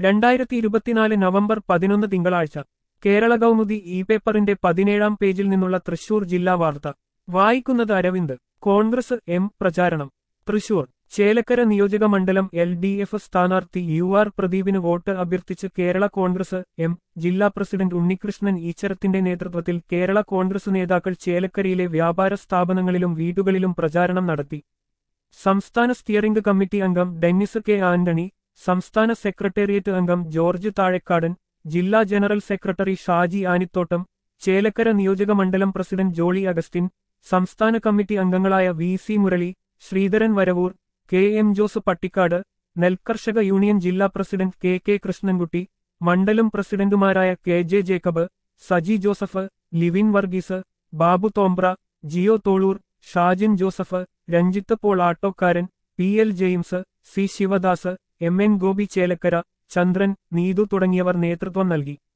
രണ്ടായിരത്തി ഇരുപത്തിനാല് നവംബർ പതിനൊന്ന് തിങ്കളാഴ്ച കേരള കൗമുദി ഇ പേപ്പറിന്റെ പതിനേഴാം പേജിൽ നിന്നുള്ള തൃശൂർ ജില്ലാ വാർത്ത വായിക്കുന്നത് അരവിന്ദ് കോൺഗ്രസ് എം പ്രചാരണം തൃശൂർ ചേലക്കര നിയോജക മണ്ഡലം എൽ ഡി എഫ് സ്ഥാനാർത്ഥി യു ആർ പ്രദീപിന് വോട്ട് അഭ്യർത്ഥിച്ച് കേരള കോൺഗ്രസ് എം ജില്ലാ പ്രസിഡന്റ് ഉണ്ണികൃഷ്ണൻ ഈച്ചരത്തിന്റെ നേതൃത്വത്തിൽ കേരള കോൺഗ്രസ് നേതാക്കൾ ചേലക്കരയിലെ വ്യാപാര സ്ഥാപനങ്ങളിലും വീടുകളിലും പ്രചാരണം നടത്തി സംസ്ഥാന സ്റ്റിയറിംഗ് കമ്മിറ്റി അംഗം ഡെന്നിസ് കെ ആന്റണി സംസ്ഥാന സെക്രട്ടേറിയറ്റ് അംഗം ജോർജ് താഴെക്കാടൻ ജില്ലാ ജനറൽ സെക്രട്ടറി ഷാജി ആനിത്തോട്ടം ചേലക്കര നിയോജക മണ്ഡലം പ്രസിഡന്റ് ജോളി അഗസ്റ്റിൻ സംസ്ഥാന കമ്മിറ്റി അംഗങ്ങളായ V C Murali Sreedharan Varavoor K M Jose Pattikkad നെൽകർഷക യൂണിയൻ ജില്ലാ പ്രസിഡന്റ് കെ കെ കൃഷ്ണൻകുട്ടി മണ്ഡലം പ്രസിഡന്റുമാരായ K J Jacob Saji Joseph Livin Varghese Babu Thombra Jio Tholur Shajin Joseph Ranjith Paul Attokkaran P L James C Sivadas M N Gopi Chelakkara Chandran Neethu തുടങ്ങിയവർ നേതൃത്വം നൽകി